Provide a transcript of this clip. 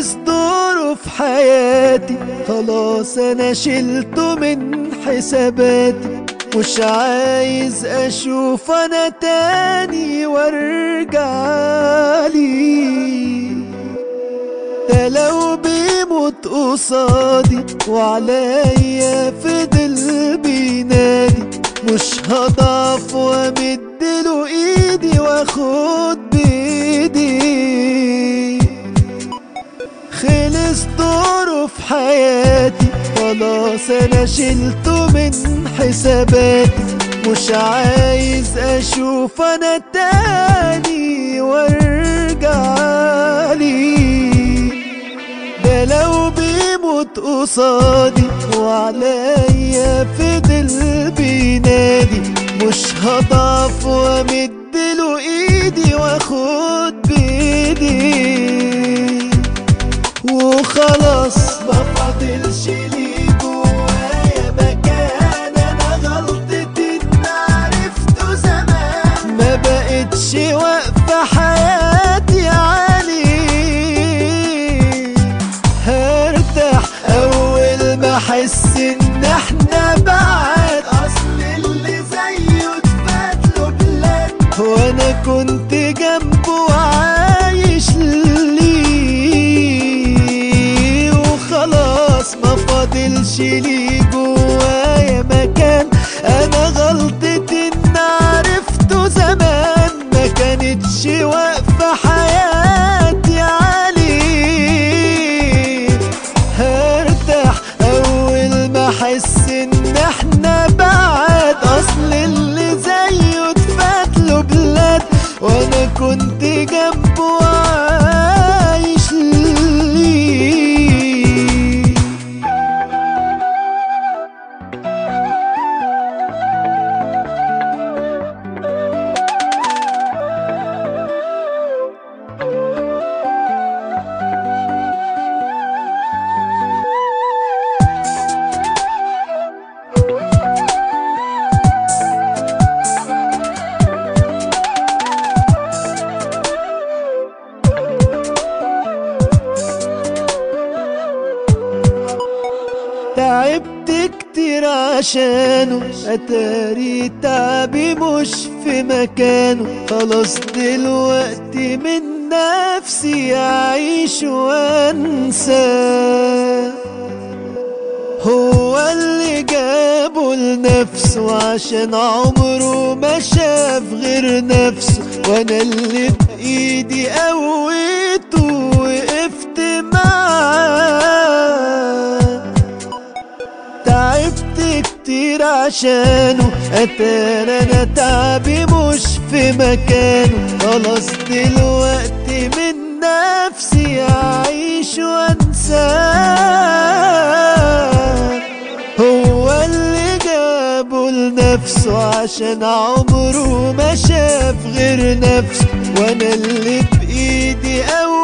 خلص دوره في حياتي خلاص انا شلته من حساباتي مش عايز اشوف انا تاني وارجع لي ده لو بيموت قصادي وعليا فضل بينادي مش هضعف وامدله ايدي واخد بايدي خلص دوره في حياتي خلاص انا شلته من حساباتي مش عايز اشوف انا تاني وارجع لي ده لو بيموت قصادي وعليا فضل بينادي مش هضعف وامدله ايدي واخد بايدي وخلاص ما فاضلش لي جوايا مكان انا غلطتي ان عرفته زمان ما بقتش واقفه حياتي عليه هرتاح اول ما احس ان احنا بعاد اصل اللي زيه اتفات له بلاد وانا كنت جنبه وعايش ليه وخلاص ما فاضلش لي جوايا مكان انا غلطتي ان عرفته زمان ما كانتش واقفه حياتي عليه هرتاح اول ما احس ان احنا بعاد اصل اللي زيه اتفات له بلاد وانا كنت جنبه وعايش ليه تعبت كتير عشانه اتاري تعبي مش في مكانه خلاص دلوقتي من نفسي اعيش وانساه هو اللي جابه لنفسه عشان عمره ما شاف غير نفسه وانا اللي بايدي قويته وقفت معاه تعبت كتير عشانه اتارى انا تعبي مش في مكانه خلاص دلوقتي من نفسي اعيش وانساه هو اللي جابه لنفسه عشان عمره ما شاف غير نفسه وانا اللي بايدي قوي